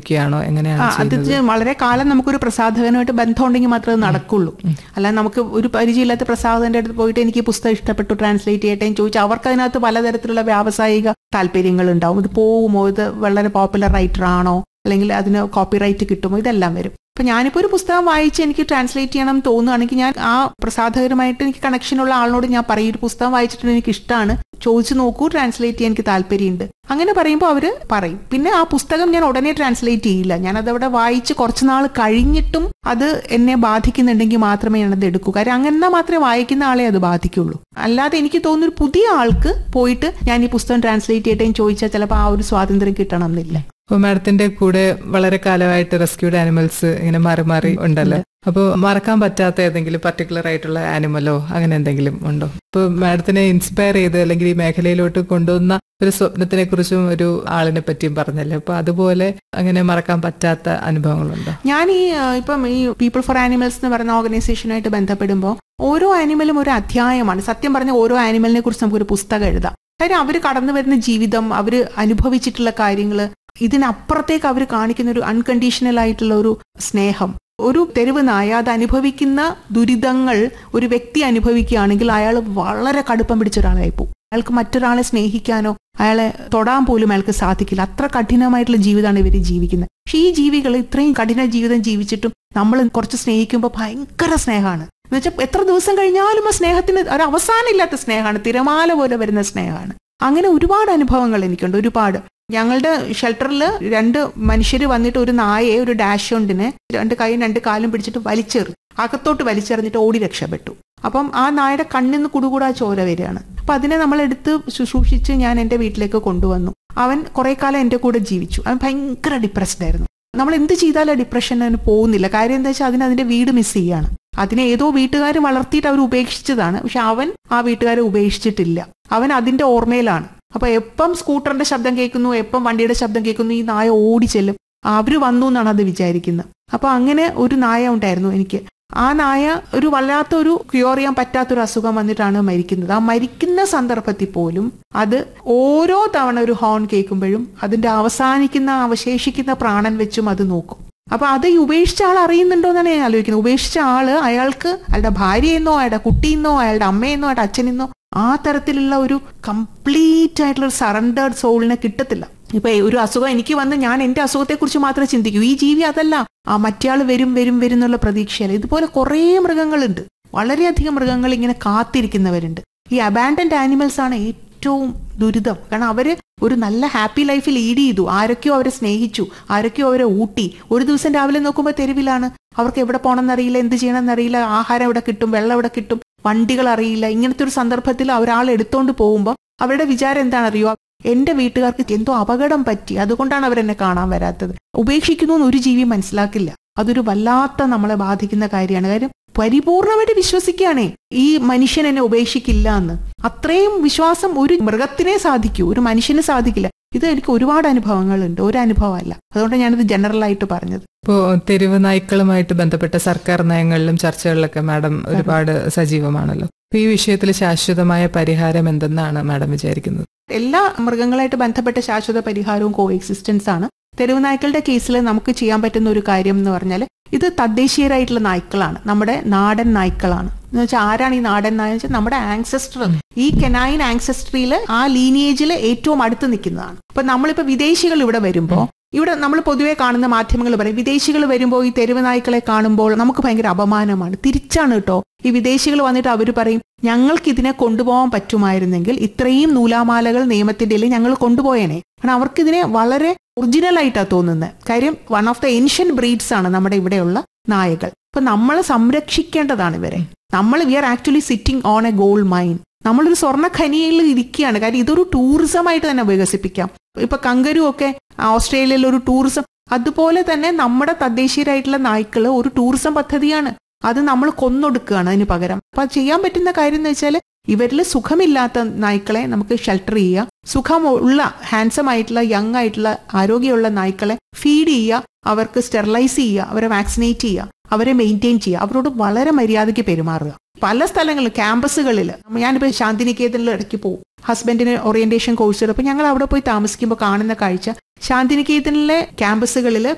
ഉപേക്ഷിക്കുകയാണോ എങ്ങനെയാണ് ആ, അത് ചെയ്യുന്നത് ചെ- വളരെ കാലം നമുക്കൊരു പ്രസാധകനുമായിട്ട് ബന്ധം ഉണ്ടെങ്കിൽ മാത്രമേ അത് നടക്കുള്ളൂ അല്ലാതെ നമുക്ക് ഒരു പരിചയമില്ലാത്ത പ്രസാധകന്റെ അടുത്ത് പോയിട്ട് എനിക്ക് ഈ പുസ്തകം ഇഷ്ടപ്പെട്ടു ട്രാൻസ്ലേറ്റ് ചെയ്യട്ടെ എന്ന് ചോദിച്ചാൽ അവർക്ക് അതിനകത്ത് പലതരത്തിലുള്ള വ്യാവസായിക താല്പര്യങ്ങൾ ഉണ്ടാവും ഇത് പോകുമോ ഇത് വളരെ പോപ്പുലർ റൈറ്റർ ആണോ അല്ലെങ്കിൽ അതിന് കോപ്പിറൈറ്റ് കിട്ടുമോ ഇതെല്ലാം വരും അപ്പൊ ഞാനിപ്പോൾ ഒരു പുസ്തകം വായിച്ച് എനിക്ക് ട്രാൻസ്ലേറ്റ് ചെയ്യണം എന്ന് തോന്നുകയാണെങ്കിൽ ഞാൻ ആ പ്രസാധകരുമായിട്ട് എനിക്ക് കണക്ഷനുള്ള ആളിനോട് ഞാൻ പറയും ഒരു പുസ്തകം വായിച്ചിട്ട് എനിക്ക് ഇഷ്ടമാണ് ചോദിച്ചു നോക്കൂ ട്രാൻസ്ലേറ്റ് ചെയ്യാൻ എനിക്ക് താല്പര്യമുണ്ട് അങ്ങനെ പറയുമ്പോൾ അവര് പറയും പിന്നെ ആ പുസ്തകം ഞാൻ ഉടനെ ട്രാൻസ്ലേറ്റ് ചെയ്യില്ല ഞാൻ അതവിടെ വായിച്ച് കുറച്ച് നാൾ കഴിഞ്ഞിട്ടും അത് എന്നെ ബാധിക്കുന്നുണ്ടെങ്കിൽ മാത്രമേ ഞാനത് എടുക്കൂ കാര്യം അങ്ങനെ മാത്രമേ വായിക്കുന്ന ആളെ അത് ബാധിക്കുള്ളൂ അല്ലാതെ എനിക്ക് തോന്നുന്നു ഒരു പുതിയ ആൾക്ക് പോയിട്ട് ഞാൻ ഈ പുസ്തകം ട്രാൻസ്ലേറ്റ് ചെയ്യട്ടെ എന്ന് ചോദിച്ചാൽ ചിലപ്പോൾ ആ ഒരു സ്വാതന്ത്ര്യം കിട്ടണം എന്നില്ല അപ്പോൾ മാഡത്തിന്റെ കൂടെ വളരെ കാലമായിട്ട് റെസ്ക്യൂഡ് ആനിമൽസ് ഇങ്ങനെ മാറി മാറി ഉണ്ടല്ലോ അപ്പോൾ മറക്കാൻ പറ്റാത്ത ഏതെങ്കിലും പർട്ടിക്കുലർ ആയിട്ടുള്ള ആനിമലോ അങ്ങനെ എന്തെങ്കിലും ഉണ്ടോ ഇപ്പോൾ മാഡത്തിനെ ഇൻസ്പയർ ചെയ്ത് അല്ലെങ്കിൽ ഈ മേഖലയിലോട്ട് കൊണ്ടുവന്ന ഒരു സ്വപ്നത്തിനെ കുറിച്ചും ഒരു ആളിനെ പറ്റിയും പറഞ്ഞല്ലോ അപ്പൊ അതുപോലെ അങ്ങനെ മറക്കാൻ പറ്റാത്ത അനുഭവങ്ങളുണ്ടോ ഞാൻ ഈ ആ, ഇപ്പം ഈ പീപ്പിൾ ഫോർ ആനിമൽസ് എന്ന് പറയുന്ന ഓർഗനൈസേഷനായിട്ട് ബന്ധപ്പെടുമ്പോൾ ഓരോ ആനിമലും ഒരു അധ്യായമാണ് സത്യം പറഞ്ഞ ഓരോ ആനിമലിനെ കുറിച്ച് നമുക്കൊരു പുസ്തകം എഴുതാം കാര്യം അവർ കടന്നു വരുന്ന ജീവിതം അവർ അനുഭവിച്ചിട്ടുള്ള കാര്യങ്ങൾ ഇതിനപ്പുറത്തേക്ക് അവർ കാണിക്കുന്ന ഒരു അൺകണ്ടീഷണൽ ആയിട്ടുള്ള ഒരു സ്നേഹം ഒരു തെരുവ് നായ അത് അനുഭവിക്കുന്ന ദുരിതങ്ങൾ ഒരു വ്യക്തി അനുഭവിക്കുകയാണെങ്കിൽ അയാൾ വളരെ കടുപ്പം പിടിച്ച ഒരാളായി പോകും അയാൾക്ക് മറ്റൊരാളെ സ്നേഹിക്കാനോ അയാളെ തൊടാൻ പോലും അയാൾക്ക് സാധിക്കില്ല അത്ര കഠിനമായിട്ടുള്ള ജീവിതമാണ് ഇവർ ജീവിക്കുന്നത് പക്ഷെ ഈ ജീവികൾ ഇത്രയും കഠിന ജീവിതം ജീവിച്ചിട്ടും നമ്മൾ കുറച്ച് സ്നേഹിക്കുമ്പോൾ ഭയങ്കര സ്നേഹമാണ് എന്നുവെച്ചാൽ എത്ര ദിവസം കഴിഞ്ഞാലും ആ സ്നേഹത്തിന് ഒരു അവസാനമില്ലാത്ത സ്നേഹമാണ് തിരമാല പോലെ വരുന്ന സ്നേഹമാണ് അങ്ങനെ ഒരുപാട് അനുഭവങ്ങൾ എനിക്കുണ്ട് ഒരുപാട് ഞങ്ങളുടെ ഷെൽട്ടറിൽ രണ്ട് മനുഷ്യർ വന്നിട്ട് ഒരു നായയെ ഒരു ഡാഷ് കൊണ്ടിനെ രണ്ട് കൈയും രണ്ട് കാലും പിടിച്ചിട്ട് വലിച്ചെറി അകത്തോട്ട് വലിച്ചെറിഞ്ഞിട്ട് ഓടി രക്ഷപ്പെട്ടു അപ്പം ആ നായയുടെ കണ്ണിൽ നിന്ന് കുടുകൂടാ ചോര വരികയാണ് അപ്പൊ അതിനെ നമ്മൾ എടുത്ത് ശുശ്രൂഷിച്ച് ഞാൻ എന്റെ വീട്ടിലേക്ക് കൊണ്ടുവന്നു അവൻ കുറെ കാലം എന്റെ കൂടെ ജീവിച്ചു അവൻ ഭയങ്കര ഡിപ്രസ്ഡ് ആയിരുന്നു നമ്മൾ എന്ത് ചെയ്താലും ആ ഡിപ്രഷൻ അതിന് പോകുന്നില്ല കാര്യം എന്താ വെച്ചാൽ അതിന് അതിന്റെ വീട് മിസ് ചെയ്യാണ് അതിനെ ഏതോ വീട്ടുകാർ വളർത്തിയിട്ട് അവർ ഉപേക്ഷിച്ചതാണ് പക്ഷെ അവൻ ആ വീട്ടുകാരെ ഉപേക്ഷിച്ചിട്ടില്ല അവൻ അതിന്റെ ഓർമ്മയിലാണ് അപ്പൊ എപ്പം സ്കൂട്ടറിന്റെ ശബ്ദം കേൾക്കുന്നു എപ്പം വണ്ടിയുടെ ശബ്ദം കേൾക്കുന്നു ഈ നായ ഓടി ചെല്ലും അവര് വന്നു എന്നാണ് അത് വിചാരിക്കുന്നത് അപ്പൊ അങ്ങനെ ഒരു നായ ഉണ്ടായിരുന്നു എനിക്ക് ആ നായ ഒരു വല്ലാത്ത ഒരു ക്യൂർ ചെയ്യാൻ പറ്റാത്തൊരു അസുഖം വന്നിട്ടാണ് മരിക്കുന്നത് ആ മരിക്കുന്ന സന്ദർഭത്തിൽ പോലും അത് ഓരോ തവണ ഒരു ഹോൺ കേൾക്കുമ്പോഴും അതിന്റെ അവസാനിക്കുന്ന അവശേഷിക്കുന്ന പ്രാണൻ വെച്ചും അത് നോക്കും അപ്പൊ അത് ഈ ഉപേക്ഷിച്ച ആൾ അറിയുന്നുണ്ടോ എന്നാണ് ഞാൻ ആലോചിക്കുന്നത് ഉപേക്ഷിച്ച ആള് അയാൾക്ക് അയാളുടെ ഭാര്യയെന്നോ അയാളുടെ കുട്ടിയെന്നോ അയാളുടെ അമ്മയെന്നോ അയാളുടെ അച്ഛനെന്നോ ആ തരത്തിലുള്ള ഒരു കംപ്ലീറ്റ് ആയിട്ടുള്ള ഒരു സറണ്ടേർഡ് സോളിനെ കിട്ടത്തില്ല ഇപ്പൊ ഒരു അസുഖം എനിക്ക് വന്ന് ഞാൻ എന്റെ അസുഖത്തെ കുറിച്ച് മാത്രമേ ചിന്തിക്കൂ ഈ ജീവി അതല്ല ആ മറ്റേയാൾ വരും വരും വരും എന്നുള്ള പ്രതീക്ഷയല്ല ഇതുപോലെ കുറേ മൃഗങ്ങളുണ്ട് വളരെയധികം മൃഗങ്ങൾ ഇങ്ങനെ കാത്തിരിക്കുന്നവരുണ്ട് ഈ അബാൻഡൻഡ് ആനിമൽസ് ആണ് ഏറ്റവും ദുരിതം കാരണം അവര് ഒരു നല്ല ഹാപ്പി ലൈഫ് ലീഡ് ചെയ്തു ആരൊക്കെയോ അവരെ സ്നേഹിച്ചു ആരൊക്കെയോ അവരെ ഊട്ടി ഒരു ദിവസം രാവിലെ നോക്കുമ്പോൾ തെരുവിലാണ് അവർക്ക് എവിടെ പോകണമെന്നറിയില്ല എന്ത് ചെയ്യണമെന്നറിയില്ല ആഹാരം എവിടെ കിട്ടും വെള്ളം എവിടെ കിട്ടും വണ്ടികൾ അറിയില്ല ഇങ്ങനത്തെ ഒരു സന്ദർഭത്തിൽ ഒരാൾ എടുത്തോണ്ട് പോകുമ്പോൾ അവരുടെ വിചാരം എന്താണെന്നറിയോ എന്റെ വീട്ടുകാർക്ക് എന്തോ അപകടം പറ്റി അതുകൊണ്ടാണ് അവരെന്നെ കാണാൻ വരാത്തത് ഉപേക്ഷിക്കുന്നു എന്ന് ഒരു ജീവി മനസ്സിലാക്കില്ല അതൊരു വല്ലാത്ത നമ്മളെ ബാധിക്കുന്ന കാര്യമാണ് കാര്യം പരിപൂർണമായിട്ട് വിശ്വസിക്കുകയാണേ ഈ മനുഷ്യൻ എന്നെ ഉപേക്ഷിക്കില്ല എന്ന് അത്രയും വിശ്വാസം ഒരു മൃഗത്തിനെ സാധിക്കൂ ഒരു മനുഷ്യന് സാധിക്കില്ല ഇത് എനിക്ക് ഒരുപാട് അനുഭവങ്ങളുണ്ട് ഒരു അനുഭവമല്ല അതുകൊണ്ട് ഞാനിത് ജനറൽ ആയിട്ട് പറഞ്ഞത് ഇപ്പോ തെരുവ് നായ്ക്കളുമായിട്ട് ബന്ധപ്പെട്ട സർക്കാർ നയങ്ങളിലും ചർച്ചകളിലൊക്കെ മാഡം ഒരുപാട് സജീവമാണല്ലോ അപ്പൊ ഈ വിഷയത്തിൽ ശാശ്വതമായ പരിഹാരം എന്തെന്നാണ് മാഡം വിചാരിക്കുന്നത് എല്ലാ മൃഗങ്ങളായിട്ട് ബന്ധപ്പെട്ട ശാശ്വത പരിഹാരവും കോ എക്സിസ്റ്റൻസ് ആണ് തെരുവ് നായ്ക്കളുടെ കേസിൽ നമുക്ക് ചെയ്യാൻ പറ്റുന്ന ഒരു കാര്യം എന്ന് പറഞ്ഞാൽ ഇത് തദ്ദേശീയരായിട്ടുള്ള നായ്ക്കളാണ് നമ്മുടെ നാടൻ നായ്ക്കളാണ് എന്ന് വെച്ചാൽ ആരാണ് ഈ നാടൻ നായ വെച്ചാൽ നമ്മുടെ ആൻസസ്റ്റർ ഈ കെനൈൻ ആൻസസ്ട്രിയിൽ ആ ലീനിയേജിൽ ഏറ്റവും അടുത്ത് നിൽക്കുന്നതാണ് അപ്പൊ നമ്മളിപ്പോ വിദേശികൾ ഇവിടെ വരുമ്പോൾ ഇവിടെ നമ്മൾ പൊതുവേ കാണുന്ന മാധ്യമങ്ങൾ പറയും വിദേശികൾ വരുമ്പോൾ ഈ തെരുവ് നായ്ക്കളെ കാണുമ്പോൾ നമുക്ക് ഭയങ്കര അപമാനമാണ് തിരിച്ചാണ് കേട്ടോ ഈ വിദേശികൾ വന്നിട്ട് അവർ പറയും ഞങ്ങൾക്ക് ഇതിനെ കൊണ്ടുപോകാൻ പറ്റുമായിരുന്നെങ്കിൽ ഇത്രയും നൂലാമാലകൾ നിയമത്തിന്റെ ഇടയിൽ ഞങ്ങൾ കൊണ്ടുപോയേനെ കാരണം അവർക്ക് ഇതിനെ വളരെ ഒറിജിനൽ ആയിട്ടാണ് തോന്നുന്നത് കാര്യം one of the ancient breeds ആണ് നമ്മുടെ ഇവിടെയുള്ള നായകൾ അപ്പൊ നമ്മൾ സംരക്ഷിക്കേണ്ടതാണ് ഇവരെ നമ്മൾ we are actually sitting on a gold mine നമ്മളൊരു സ്വർണ്ണ ഖനിയിൽ ഇരിക്കുകയാണ് കാര്യം ഇതൊരു ടൂറിസം ആയിട്ട് തന്നെ വികസിപ്പിക്കാം ഇപ്പൊ കങ്കരു ഒക്കെ ഓസ്ട്രേലിയയിൽ ഒരു ടൂറിസം അതുപോലെ തന്നെ നമ്മുടെ തദ്ദേശീയരായിട്ടുള്ള നായ്ക്കള് ഒരു ടൂറിസം പദ്ധതിയാണ് അത് നമ്മൾ കൊന്നൊടുക്കുകയാണ് അതിന് പകരം അപ്പൊ ചെയ്യാൻ പറ്റുന്ന കാര്യം എന്ന് വെച്ചാൽ ഇവരിൽ സുഖമില്ലാത്ത നായ്ക്കളെ നമുക്ക് ഷെൽട്ടർ ചെയ്യുക സുഖമുള്ള ഹാൻസം ആയിട്ടുള്ള യങ് ആയിട്ടുള്ള ആരോഗ്യമുള്ള നായ്ക്കളെ ഫീഡ് ചെയ്യുക അവർക്ക് സ്റ്റെറിലൈസ് ചെയ്യുക അവരെ വാക്സിനേറ്റ് ചെയ്യുക അവരെ മെയിൻറ്റെയിൻ ചെയ്യുക അവരോട് വളരെ മര്യാദയ്ക്ക് പെരുമാറുക പല സ്ഥലങ്ങളിൽ ക്യാമ്പസുകളിൽ ഞാനിപ്പോൾ ശാന്തിനികേതനിൽ ഇടയ്ക്ക് പോകും ഹസ്ബൻഡിന് ഓറിയന്റേഷൻ കോഴ്സ് അപ്പൊ ഞങ്ങൾ അവിടെ പോയി താമസിക്കുമ്പോൾ കാണുന്ന കാഴ്ച ശാന്തിനികേതനിലെ ക്യാമ്പസുകളിൽ